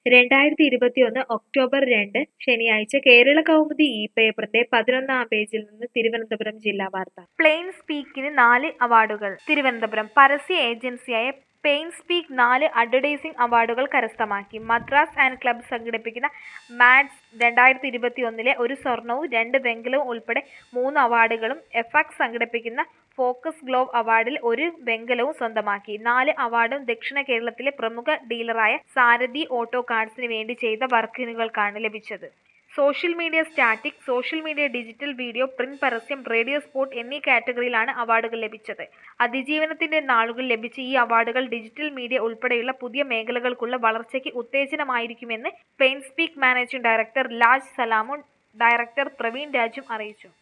രണ്ടായിരത്തി ഇരുപത്തിയൊന്ന് ഒക്ടോബർ രണ്ട് ശനിയാഴ്ച കേരള കൗമുദി ഈ പേപ്പറിന്റെ പതിനൊന്നാം പേജിൽ നിന്ന് തിരുവനന്തപുരം ജില്ലാ വാർത്ത പ്ലെയിൻ സ്പീക്കിന് നാല് അവാർഡുകൾ തിരുവനന്തപുരം പരസ്യ ഏജൻസിയായ പെയിൻ സ്പീക്ക് നാല് അഡ്വർടൈസിംഗ് അവാർഡുകൾ കരസ്ഥമാക്കി മദ്രാസ് ആൻഡ് ക്ലബ്ബ് സംഘടിപ്പിക്കുന്ന മാഡ്സ് രണ്ടായിരത്തി ഇരുപത്തിയൊന്നിലെ ഒരു സ്വർണവും രണ്ട് വെങ്കലവും ഉൾപ്പെടെ മൂന്ന് അവാർഡുകളും എഫാക്സ് സംഘടിപ്പിക്കുന്ന ഫോക്കസ് ഗ്ലോബ് അവാർഡിൽ ഒരു വെങ്കലവും സ്വന്തമാക്കി നാല് അവാർഡും ദക്ഷിണ കേരളത്തിലെ പ്രമുഖ ഡീലറായ സാരഥി ഓട്ടോ കാർഡ്സിന് വേണ്ടി ചെയ്ത വർക്കിനുകൾക്കാണ് ലഭിച്ചത് social media static social media digital video print പരസ്യം റേഡിയോ സ്പോട്ട് എന്നീ കാറ്റഗറിയിലാണ് അവാർഡുകൾ ലഭിച്ചത് അതിജീവനത്തിന്റെ നാളുകൾ ലഭിച്ച ഈ അവാർഡുകൾ ഡിജിറ്റൽ മീഡിയ ഉൾപ്പെടെയുള്ള പുതിയ മേഖലകൾക്കുള്ള വളർച്ചയ്ക്ക് ഉത്തേജനമായിരിക്കുമെന്ന് പെയിൻ സ്പീക്ക് മാനേജിംഗ് ഡയറക്ടർ ലാജ് സലാമും ഡയറക്ടർ പ്രവീൺ രാജും അറിയിച്ചു